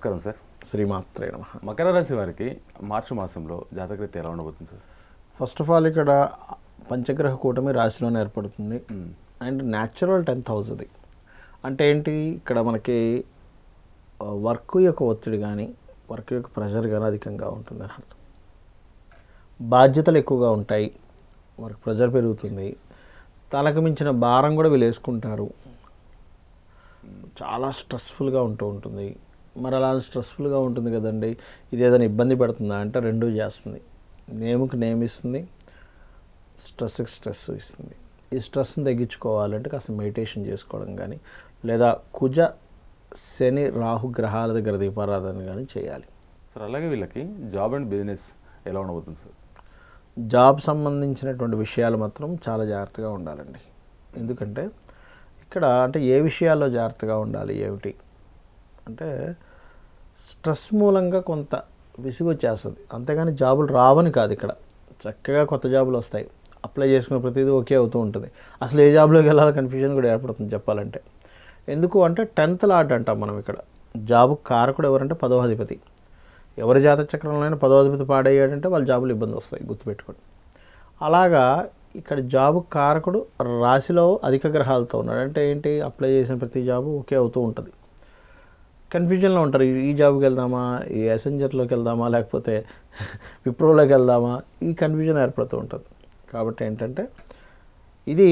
నమస్కారం సార్ శ్రీమాత్రే నమ మకర రాశి వారికి మార్చి మాసంలో జాతకరీత్యా ఎలా ఉండబోతుంది సార్ ఫస్ట్ ఆఫ్ ఆల్ ఇక్కడ పంచగ్రహ కూటమి రాశిలోనే ఏర్పడుతుంది అండ్ న్యాచురల్ టెన్త్ హౌస్ అది అంటే ఏంటి ఇక్కడ మనకి వర్క్ యొక్క ఒత్తిడి కానీ వర్క్ యొక్క ప్రెషర్ కానీ అధికంగా ఉంటుంది అని అర్థం బాధ్యతలు ఎక్కువగా ఉంటాయి వర్క్ ప్రెషర్ పెరుగుతుంది తలకు మించిన భారం కూడా వీళ్ళు వేసుకుంటారు చాలా స్ట్రెస్ఫుల్గా ఉంటూ ఉంటుంది మరి అలా స్ట్రెస్ఫుల్గా ఉంటుంది కదండి ఇది ఏదైనా ఇబ్బంది పెడుతుందా అంటే రెండూ చేస్తుంది నేముకి నేమ్ ఇస్తుంది స్ట్రెస్కి స్ట్రెస్ ఇస్తుంది ఈ స్ట్రెస్ని తగ్గించుకోవాలంటే కాస్త మెడిటేషన్ చేసుకోవడం కానీ లేదా కుజ శని రాహు గ్రహాల దగ్గర దీపారాధన కానీ చేయాలి సార్ అలాగే వీళ్ళకి జాబ్ అండ్ బిజినెస్ ఎలా ఉండబోతుంది సార్ జాబ్ సంబంధించినటువంటి విషయాలు మాత్రం చాలా జాగ్రత్తగా ఉండాలండి ఎందుకంటే ఇక్కడ అంటే ఏ విషయాల్లో జాగ్రత్తగా ఉండాలి ఏమిటి అంటే స్ట్రెస్ మూలంగా కొంత విసుగు వచ్చేస్తుంది అంతేగాని జాబులు రావని కాదు ఇక్కడ చక్కగా కొత్త జాబులు వస్తాయి అప్లై చేసుకున్న ప్రతిదీ ఓకే అవుతూ ఉంటుంది అసలు ఏ జాబ్లోకి వెళ్ళాలో కన్ఫ్యూజన్ కూడా ఏర్పడుతుంది చెప్పాలంటే ఎందుకు అంటే టెన్త్ లాట్ అంటాం మనం ఇక్కడ జాబు కారకుడు ఎవరంటే పదవాధిపతి ఎవరి జాతక చక్రంలోనైనా పదవాధిపతి పాడయ్యాడంటే వాళ్ళ జాబులు ఇబ్బంది వస్తాయి గుర్తుపెట్టుకోండి అలాగా ఇక్కడ జాబు కారకుడు రాశిలో అధిక గ్రహాలతో ఉన్నాడు అంటే ఏంటి అప్లై చేసిన ప్రతి జాబు ఓకే అవుతూ ఉంటుంది కన్ఫ్యూజన్లో ఉంటారు ఈ- ఈ జాబ్కి వెళ్దామా ఈ అసెంజర్లోకి వెళ్దామా లేకపోతే విప్రోలోకి వెళ్దామా ఈ కన్ఫ్యూజన్ ఏర్పడుతూ ఉంటుంది కాబట్టి ఏంటంటే ఇది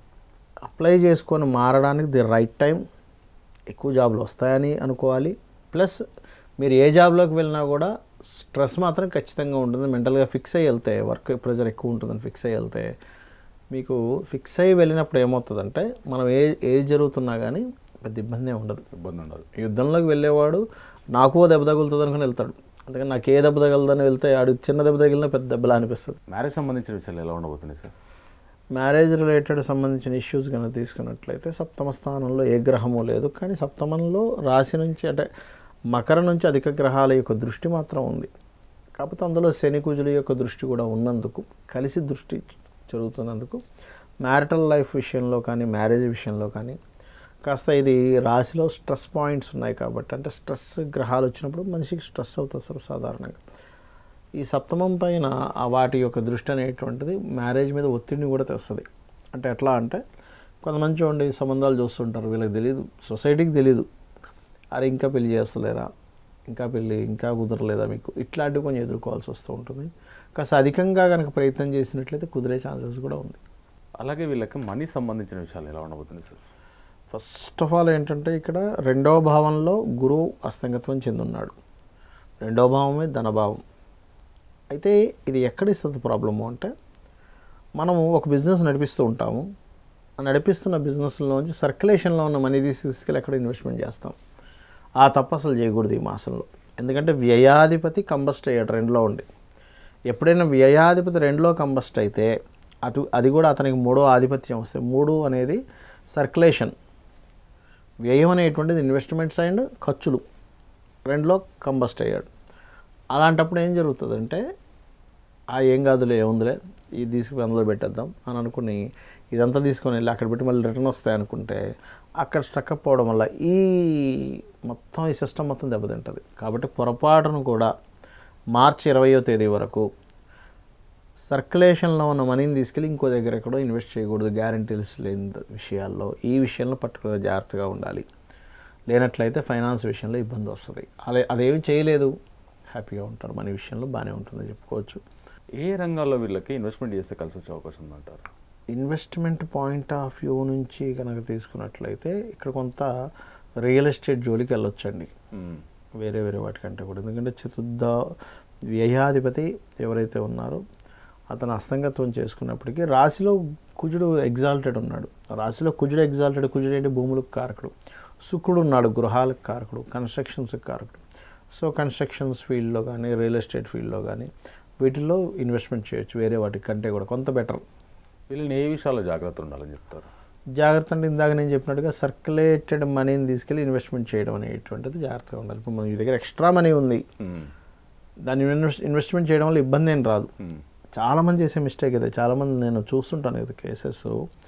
అప్లై చేసుకొని మారడానికి ది రైట్ టైం ఎక్కువ జాబ్లు వస్తాయని అనుకోవాలి ప్లస్ మీరు ఏ జాబ్లోకి వెళ్ళినా కూడా స్ట్రెస్ మాత్రం ఖచ్చితంగా ఉంటుంది మెంటల్గా ఫిక్స్ అయ్యి వెళ్తే వర్క్ ప్రెజర్ ఎక్కువ ఉంటుందని ఫిక్స్ అయ్యి వెళ్తే మీకు ఫిక్స్ అయ్యి వెళ్ళినప్పుడు ఏమవుతుందంటే మనం ఏ ఏది జరుగుతున్నా కానీ పెద్ద ఇబ్బంది ఏమి ఉండదు ఇబ్బంది ఉండదు యుద్ధంలోకి వెళ్ళేవాడు నాకు ఓ దెబ్బ తగులుతుంది అనుకుని వెళ్తాడు అందుకని నాకు ఏ దెబ్బ తగలదని వెళ్తే ఆడు చిన్న దెబ్బ తగిలినా పెద్ద దెబ్బలా అనిపిస్తుంది మ్యారేజ్ సంబంధించిన విషయాలు ఎలా ఉండబోతుంది సార్ మ్యారేజ్ రిలేటెడ్ సంబంధించిన ఇష్యూస్ కనుక తీసుకున్నట్లయితే సప్తమ స్థానంలో ఏ గ్రహము లేదు కానీ సప్తమంలో రాశి నుంచి అంటే మకర నుంచి అధిక గ్రహాల యొక్క దృష్టి మాత్రం ఉంది కాకపోతే అందులో శని కుజుల యొక్క దృష్టి కూడా ఉన్నందుకు కలిసి దృష్టి జరుగుతున్నందుకు మ్యారిటల్ లైఫ్ విషయంలో కానీ మ్యారేజ్ విషయంలో కానీ కాస్త ఇది రాశిలో స్ట్రెస్ పాయింట్స్ ఉన్నాయి కాబట్టి అంటే స్ట్రెస్ గ్రహాలు వచ్చినప్పుడు మనిషికి స్ట్రెస్ అవుతుంది సర్వసాధారణంగా ఈ సప్తమం పైన ఆ వాటి యొక్క దృష్టి అనేటువంటిది మ్యారేజ్ మీద ఒత్తిడిని కూడా తెస్తుంది అంటే ఎట్లా అంటే కొంతమంది చూడండి సంబంధాలు చూస్తుంటారు వీళ్ళకి తెలియదు సొసైటీకి తెలియదు అరే ఇంకా పెళ్లి చేస్తలేరా ఇంకా పెళ్ళి ఇంకా కుదరలేదా మీకు ఇట్లాంటివి కొంచెం ఎదుర్కోవాల్సి వస్తూ ఉంటుంది కాస్త అధికంగా కనుక ప్రయత్నం చేసినట్లయితే కుదిరే ఛాన్సెస్ కూడా ఉంది అలాగే వీళ్ళకి మనీ సంబంధించిన విషయాలు ఎలా ఉండబోతుంది సార్ ఫస్ట్ ఆఫ్ ఆల్ ఏంటంటే ఇక్కడ రెండవ భావంలో గురువు అస్తంగత్వం చెందున్నాడు రెండవ భావమే ధనభావం అయితే ఇది ఎక్కడ ఇస్తుంది ప్రాబ్లము అంటే మనము ఒక బిజినెస్ నడిపిస్తూ ఉంటాము ఆ నడిపిస్తున్న బిజినెస్లోంచి సర్క్యులేషన్లో ఉన్న మనీ తీసి తీసుకెళ్ళి ఎక్కడ ఇన్వెస్ట్మెంట్ చేస్తాం ఆ తప్పు అసలు చేయకూడదు ఈ మాసంలో ఎందుకంటే వ్యయాధిపతి కంబస్ట్ అయ్యాడు రెండులో ఉండి ఎప్పుడైనా వ్యయాధిపతి రెండులో కంబస్ట్ అయితే అటు అది కూడా అతనికి మూడో ఆధిపత్యం వస్తే మూడు అనేది సర్క్యులేషన్ వ్యయం అనేటువంటిది ఇన్వెస్ట్మెంట్స్ అండ్ ఖర్చులు రెండులో కంబస్ట్ అయ్యాడు అలాంటప్పుడు ఏం జరుగుతుందంటే ఆ ఏం కాదులే ఏముందిలే ఇది తీసుకుని అందులో పెట్టేద్దాం అని అనుకుని ఇదంతా తీసుకొని వెళ్ళి అక్కడ పెట్టి మళ్ళీ రిటర్న్ వస్తాయి అనుకుంటే అక్కడ స్టక్ అప్ అవడం వల్ల ఈ మొత్తం ఈ సిస్టమ్ మొత్తం దెబ్బతింటుంది కాబట్టి పొరపాటును కూడా మార్చి ఇరవయో తేదీ వరకు సర్క్యులేషన్లో ఉన్న మనీని తీసుకెళ్ళి ఇంకో దగ్గర ఎక్కడో ఇన్వెస్ట్ చేయకూడదు గ్యారంటీస్ లేని విషయాల్లో ఈ విషయంలో పర్టికులర్ జాగ్రత్తగా ఉండాలి లేనట్లయితే ఫైనాన్స్ విషయంలో ఇబ్బంది వస్తుంది అదే అదేమి చేయలేదు హ్యాపీగా ఉంటారు మన విషయంలో బాగానే ఉంటుందని చెప్పుకోవచ్చు ఏ రంగాల్లో వీళ్ళకి ఇన్వెస్ట్మెంట్ చేస్తే కలిసి వచ్చే అవకాశం ఉందంటారు ఇన్వెస్ట్మెంట్ పాయింట్ ఆఫ్ వ్యూ నుంచి కనుక తీసుకున్నట్లయితే ఇక్కడ కొంత రియల్ ఎస్టేట్ జోలికి వెళ్ళొచ్చండి మ్మ్. వేరే వేరే వాటికంటే కూడా ఎందుకంటే చతుర్థ వ్యయాధిపతి ఎవరైతే ఉన్నారో అతను అస్తంగత్వం చేసుకున్నప్పటికీ రాశిలో కుజుడు ఎగ్జాల్టెడ్ ఉన్నాడు రాశిలో కుజుడు ఎగ్జాల్టెడ్ కుజుడు ఏంటి భూములకు కారకుడు శుక్రుడు ఉన్నాడు గృహాలకు కారకుడు కన్స్ట్రక్షన్స్కి కారకుడు సో కన్స్ట్రక్షన్స్ ఫీల్డ్లో కానీ రియల్ ఎస్టేట్ ఫీల్డ్లో కానీ వీటిల్లో ఇన్వెస్ట్మెంట్ చేయొచ్చు వేరే వాటి కంటే కూడా కొంత బెటర్ వీళ్ళని ఏ విషయాల్లో జాగ్రత్త ఉండాలని చెప్తారు జాగ్రత్త అంటే ఇందాక నేను చెప్పినట్టుగా సర్క్యులేటెడ్ మనీని తీసుకెళ్ళి ఇన్వెస్ట్మెంట్ చేయడం అనేటువంటిది జాగ్రత్తగా ఉండాలి ఇప్పుడు మన దగ్గర ఎక్స్ట్రా మనీ ఉంది మ్మ్. దాన్ని ఇన్వెస్ట్ ఇన్వెస్ట్మెంట్ చేయడం వల్ల ఇబ్బంది ఏం రాదు మ్మ్. చాలామంది చేసే మిస్టేక్ ఇది చాలామంది నేను చూస్తుంటాను కదా కేసెస్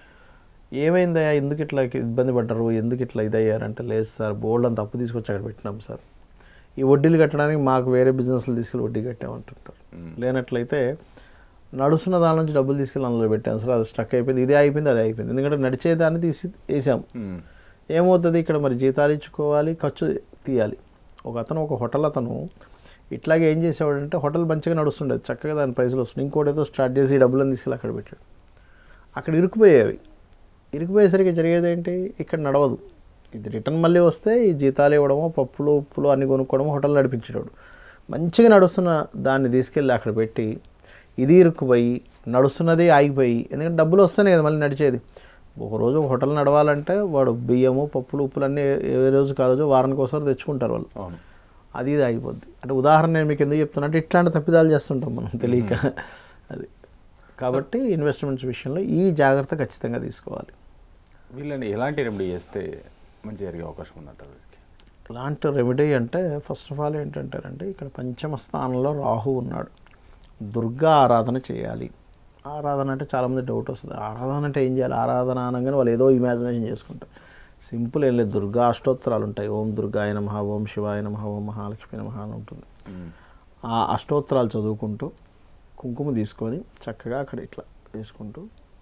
ఏమైందయ్యా ఎందుకు ఇట్లా ఇబ్బంది పడ్డారు ఎందుకు ఇట్లా ఇదయ్యారంటే లేదు సార్ బోల్డ్ అంత అప్పు తీసుకొచ్చి అక్కడ పెట్టినాం సార్ ఈ వడ్డీలు కట్టడానికి మాకు వేరే బిజినెస్లు తీసుకెళ్ళి వడ్డీ కట్టామంటుంటారు లేనట్లయితే నడుస్తున్న దాని నుంచి డబ్బులు తీసుకెళ్ళి అందులో పెట్టాం సార్ అది స్ట్రక్ అయిపోయింది ఇదే అయిపోయింది అది అయిపోయింది ఎందుకంటే నడిచేదాన్ని తీసి వేసాం మ్మ్. ఏమవుతుంది ఇక్కడ మరి జీతాలు ఇచ్చుకోవాలి ఖర్చు తీయాలి ఒక అతను ఒక హోటల్ అతను ఇట్లాగే ఏం చేసేవాడంటే హోటల్ మంచిగా నడుస్తుండేది చక్కగా దాని పైసలు వస్తుంది ఇంకోటి ఏదో స్టార్ట్ చేసి ఈ డబ్బులను తీసుకెళ్ళి అక్కడ పెట్టాడు అక్కడ ఇరుక్కుపోయేవి ఇరుక్కుపోయేసరికి జరిగేది ఏంటి ఇక్కడ నడవదు ఇది రిటర్న్ మళ్ళీ వస్తే ఈ జీతాలు ఇవ్వడమో పప్పులు ఉప్పులు అన్ని కొనుక్కోవడమో హోటల్ నడిపించేవాడు మంచిగా నడుస్తున్న దాన్ని తీసుకెళ్ళి అక్కడ పెట్టి ఇది ఇరుక్కుపోయి నడుస్తున్నది ఆగిపోయి ఎందుకంటే డబ్బులు వస్తేనే కదా మళ్ళీ నడిచేది ఒక రోజు ఒక హోటల్ నడవాలంటే వాడు బియ్యము పప్పులు ఉప్పులు అన్నీ ఏ రోజుకి ఆ రోజు వారానికి ఒకసారి తెచ్చుకుంటారు వాళ్ళు అవును అది ఇది ఆగిపోద్ది అంటే ఉదాహరణ నేను మీకు ఎందుకు చెప్తున్నా అంటే ఇట్లాంటి తప్పిదాలు చేస్తుంటాం మనం తెలియక అది కాబట్టి ఇన్వెస్ట్మెంట్స్ విషయంలో ఈ జాగ్రత్త ఖచ్చితంగా తీసుకోవాలి వీళ్ళని ఎలాంటి రెమెడీ చేస్తే మంచి జరిగే అవకాశం ఉందంటారు వీళ్ళకి ఇలాంటి రెమెడీ అంటే ఫస్ట్ ఆఫ్ ఆల్ ఏంటంటారంటే ఇక్కడ పంచమ స్థానంలో రాహు ఉన్నాడు దుర్గా ఆరాధన చేయాలి ఆరాధన అంటే చాలామంది డౌట్ వస్తుంది ఆరాధన అంటే ఏం చేయాలి ఆరాధన అనగానే వాళ్ళు ఏదో ఇమాజినేషన్ చేసుకుంటారు సింపుల్ ఏం లేదు దుర్గా అష్టోత్తరాలు ఉంటాయి ఓం దుర్గాయ నమ ఓం శివాయ నమ ఓం మహాలక్ష్మి నమ అని ఉంటుంది మ్మ్. ఆ అష్టోత్తరాలు చదువుకుంటూ కుంకుమ తీసుకొని చక్కగా అక్కడ ఇట్లా వేసుకుంటూ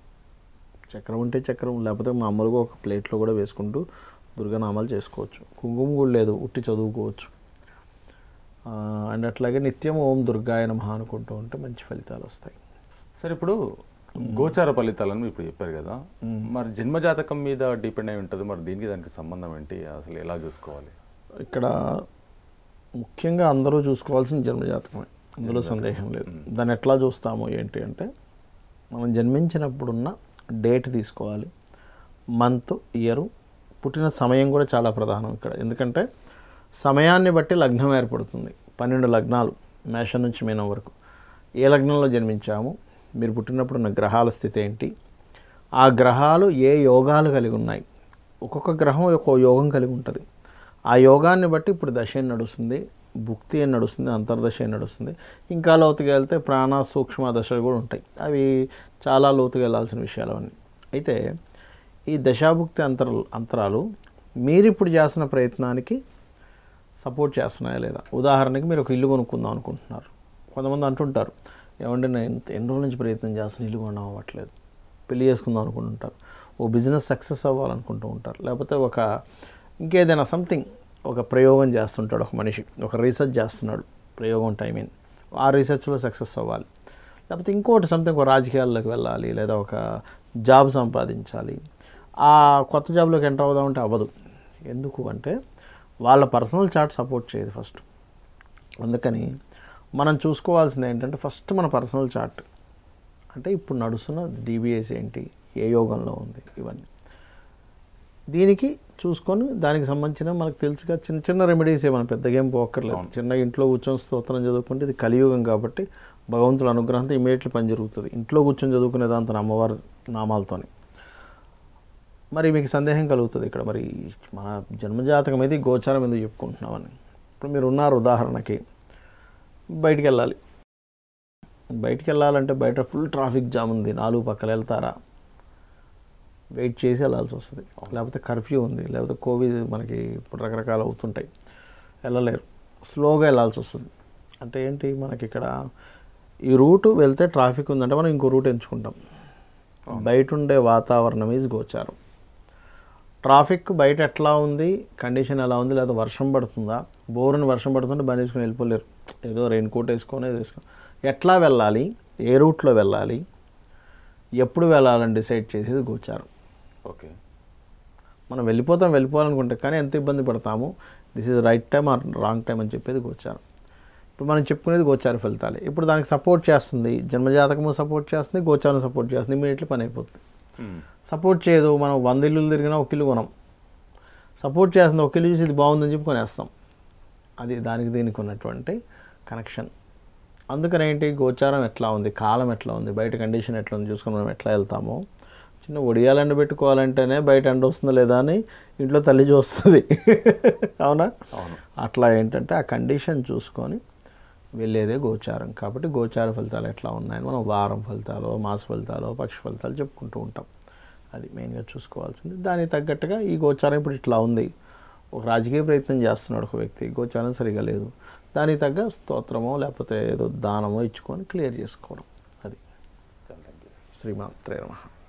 చక్రం ఉంటే చక్రం లేకపోతే మామూలుగా ఒక ప్లేట్లో కూడా వేసుకుంటూ దుర్గనామాలు చేసుకోవచ్చు కుంకుమ కూడా లేదు ఉట్టి చదువుకోవచ్చు ఆ, అండ్ అట్లాగే నిత్యం ఓం దుర్గాయ నమః అనుకుంటూ ఉంటే మంచి ఫలితాలు వస్తాయి సరే ఇప్పుడు గోచార ఫలితాలను ఇప్పుడు చెప్పారు కదా మరి జన్మజాతకం మీద డిపెండ్ అయి ఉంటుంది మరి దీనికి దానికి సంబంధం ఏంటి అసలు ఎలా చూసుకోవాలి ఇక్కడ ముఖ్యంగా అందరూ చూసుకోవాల్సిన జన్మజాతకమే అందులో సందేహం లేదు దాన్ని ఎట్లా చూస్తాము ఏంటి అంటే మనం జన్మించినప్పుడున్న డేట్ తీసుకోవాలి మంత్ ఇయరు పుట్టిన సమయం కూడా చాలా ప్రధానం ఇక్కడ ఎందుకంటే సమయాన్ని బట్టి లగ్నం ఏర్పడుతుంది పన్నెండు లగ్నాలు మేషం నుంచి మీనం వరకు ఏ లగ్నంలో జన్మించాము మీరు పుట్టినప్పుడు ఉన్న గ్రహాల స్థితి ఏంటి ఆ గ్రహాలు ఏ యోగాలు కలిగి ఉన్నాయి ఒక్కొక్క గ్రహం ఒక్కో యోగం కలిగి ఉంటుంది ఆ యోగాన్ని బట్టి ఇప్పుడు దశ ఏం నడుస్తుంది భుక్తి ఏం నడుస్తుంది అంతర్దశ ఏం నడుస్తుంది ఇంకా లోతుగా వెళ్తే ప్రాణ సూక్ష్మ దశలు కూడా ఉంటాయి అవి చాలా లోతుగా వెళ్ళాల్సిన విషయాలు అవన్నీ అయితే ఈ దశాభుక్తి అంతర అంతరాలు మీరు ఇప్పుడు చేస్తున్న ప్రయత్నానికి సపోర్ట్ చేస్తున్నాయా లేదా ఉదాహరణకి మీరు ఒక ఇల్లు కొనుక్కుందాం అనుకుంటున్నారు కొంతమంది అంటుంటారు ఏమంటే నేను ఇంత- ఎన్ని రోజుల నుంచి ప్రయత్నం చేస్తున్నా ఇల్లు కొనడం అవ్వట్లేదు పెళ్లి చేసుకుందాం అనుకుంటుంటారు ఓ బిజినెస్ సక్సెస్ అవ్వాలనుకుంటూ ఉంటారు లేకపోతే ఒక ఇంకేదైనా సంథింగ్ ఒక ప్రయోగం చేస్తుంటాడు ఒక మనిషి ఒక రీసెర్చ్ చేస్తున్నాడు ప్రయోగం టైమింగ్ ఆ రీసెర్చ్లో సక్సెస్ అవ్వాలి లేకపోతే ఇంకోటి సంథింగ్ ఒక రాజకీయాల్లోకి వెళ్ళాలి లేదా ఒక జాబ్ సంపాదించాలి ఆ కొత్త జాబ్లోకి ఎంటర్ అవుదామంటే అవ్వదు ఎందుకు అంటే వాళ్ళ పర్సనల్ చార్ట్ సపోర్ట్ చేయదు ఫస్ట్ అందుకని మనం చూసుకోవాల్సింది ఏంటంటే ఫస్ట్ మన పర్సనల్ చార్ట్ అంటే ఇప్పుడు నడుస్తున్న డిబిఎస్ ఏంటి ఏ యోగంలో ఉంది ఇవన్నీ దీనికి చూసుకొని దానికి సంబంధించిన మనకు తెలుసుగా చిన్న చిన్న రెమెడీస్ ఏమైనా పెద్దగా ఏం పోక్కర్లేదు చిన్న ఇంట్లో కూర్చొని స్తోత్రం చదువుకుంటే ఇది కలియుగం కాబట్టి భగవంతుల అనుగ్రహంతో ఇమీడియట్లీ పని జరుగుతుంది ఇంట్లో కూర్చొని చదువుకునే దాంతో అమ్మవారి నామాలతోని మరి మీకు సందేహం కలుగుతుంది ఇక్కడ మరి మన జన్మజాతకం అయితే ఈ గోచారం ఎందుకు చెప్పుకుంటున్నామని ఇప్పుడు మీరు ఉన్నారు ఉదాహరణకి బయటికి వెళ్ళాలి బయటికి వెళ్ళాలంటే బయట ఫుల్ ట్రాఫిక్ జామ్ ఉంది నాలుగు పక్కల వెళ్తారా వెయిట్ చేసి వెళ్ళాల్సి వస్తుంది లేకపోతే కర్ఫ్యూ ఉంది లేకపోతే కోవిడ్ మనకి ఇప్పుడు రకరకాలు అవుతుంటాయి వెళ్ళలేరు స్లోగా వెళ్ళాల్సి వస్తుంది అంటే ఏంటి మనకి ఇక్కడ ఈ రూటు వెళ్తే ట్రాఫిక్ ఉందంటే మనం ఇంకో రూట్ ఎంచుకుంటాం బయట ఉండే వాతావరణం ఈజ్ గోచారం ట్రాఫిక్ బయట ఎట్లా ఉంది కండిషన్ ఎలా ఉంది లేదా వర్షం పడుతుందా బోరుని వర్షం పడుతుంటే బండి వేసుకొని వెళ్ళిపోలేరు ఏదో రెయిన్ కోట్ వేసుకొని ఏదో వేసుకొని ఎట్లా వెళ్ళాలి ఏ రూట్లో వెళ్ళాలి ఎప్పుడు వెళ్ళాలని డిసైడ్ చేసేది గోచారం ఓకే మనం వెళ్ళిపోతాం వెళ్ళిపోవాలనుకుంటే కానీ ఎంత ఇబ్బంది పడతాము this is right time or wrong time అని చెప్పేది గోచారం ఇప్పుడు మనం చెప్పుకునేది గోచార ఫలితాలే ఇప్పుడు దానికి సపోర్ట్ చేస్తుంది జన్మజాతకము సపోర్ట్ చేస్తుంది గోచారం సపోర్ట్ చేస్తుంది ఇమీడియట్లీ పని అయిపోతుంది మ్మ్. సపోర్ట్ చేయదు మనం వంద ఇల్లు తిరిగినా ఒక ఇల్లు కొనం సపోర్ట్ చేస్తుంది ఒక ఇల్లు చూసి ఇది బాగుందని చెప్పి కొనేస్తాం అది దానికి దీనికి ఉన్నటువంటి కనెక్షన్ అందుకని ఏంటి గోచారం ఎట్లా ఉంది కాలం ఎట్లా ఉంది బయట కండిషన్ ఎట్లా ఉంది చూసుకొని మనం ఎట్లా వెళ్తామో చిన్న ఒడియాలు ఎండ పెట్టుకోవాలంటేనే బయట ఎండ వస్తుందా లేదా అని ఇంట్లో తల్లి చూస్తుంది అవునా అవును అట్లా ఏంటంటే ఆ కండిషన్ చూసుకొని వెళ్ళేదే గోచారం కాబట్టి గోచార ఫలితాలు ఎట్లా ఉన్నాయని మనం వారం ఫలితాలు మాస ఫలితాలు పక్ష ఫలితాలు చెప్పుకుంటూ ఉంటాం అది మెయిన్గా చూసుకోవాల్సింది దానికి తగ్గట్టుగా ఈ గోచారం ఇప్పుడు ఇట్లా ఉంది ఒక రాజకీయ ప్రయత్నం చేస్తున్నాడు ఒక వ్యక్తి గోచారం సరిగా లేదు దానికి తగ్గ స్తోత్రమో లేకపోతే ఏదో దానమో ఇచ్చుకొని క్లియర్ చేసుకోవడం అది శ్రీమాత్రే నమః